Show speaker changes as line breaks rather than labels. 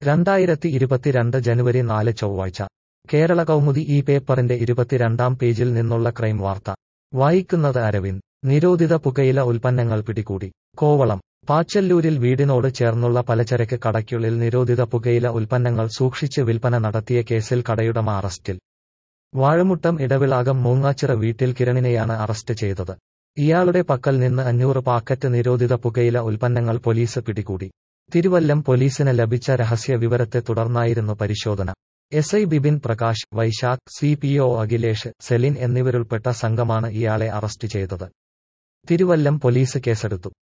രണ്ടായിരത്തി ഇരുപത്തിരണ്ട് ജനുവരി നാല് ചൊവ്വാഴ്ച കേരള കൗമുദി ഈ പേപ്പറിന്റെ ഇരുപത്തിരണ്ടാം പേജിൽ നിന്നുള്ള ക്രൈം വാർത്ത വായിക്കുന്നത് അരവിന്ദ് നിരോധിത പുകയില ഉൽപ്പന്നങ്ങൾ പിടികൂടി കോവളം പാച്ചല്ലൂരിൽ വീടിനോട് ചേർന്നുള്ള പലചരക്ക് കടയ്ക്കുള്ളിൽ നിരോധിത പുകയില ഉൽപ്പന്നങ്ങൾ സൂക്ഷിച്ച് വിൽപ്പന നടത്തിയ കേസിൽ കടയുടമ അറസ്റ്റിൽ വാഴമുട്ടം ഇടവിളാകം മൂങ്ങാച്ചിറ വീട്ടിൽ കിരണിനെയാണ് അറസ്റ്റ് ചെയ്തത് ഇയാളുടെ പക്കൽ നിന്ന് അഞ്ഞൂറ് പാക്കറ്റ് നിരോധിത പുകയില ഉൽപ്പന്നങ്ങൾ പോലീസ് പിടികൂടി തിരുവല്ലം പോലീസിന് ലഭിച്ച രഹസ്യ വിവരത്തെ തുടർന്നായിരുന്നു പരിശോധന S I Bipin Prakash Vaisakh C P O Akhilesh Celine എന്നിവരുൾപ്പെട്ട സംഘമാണ് ഇയാളെ അറസ്റ്റ് ചെയ്തത് തിരുവല്ലം പോലീസ് കേസെടുത്തു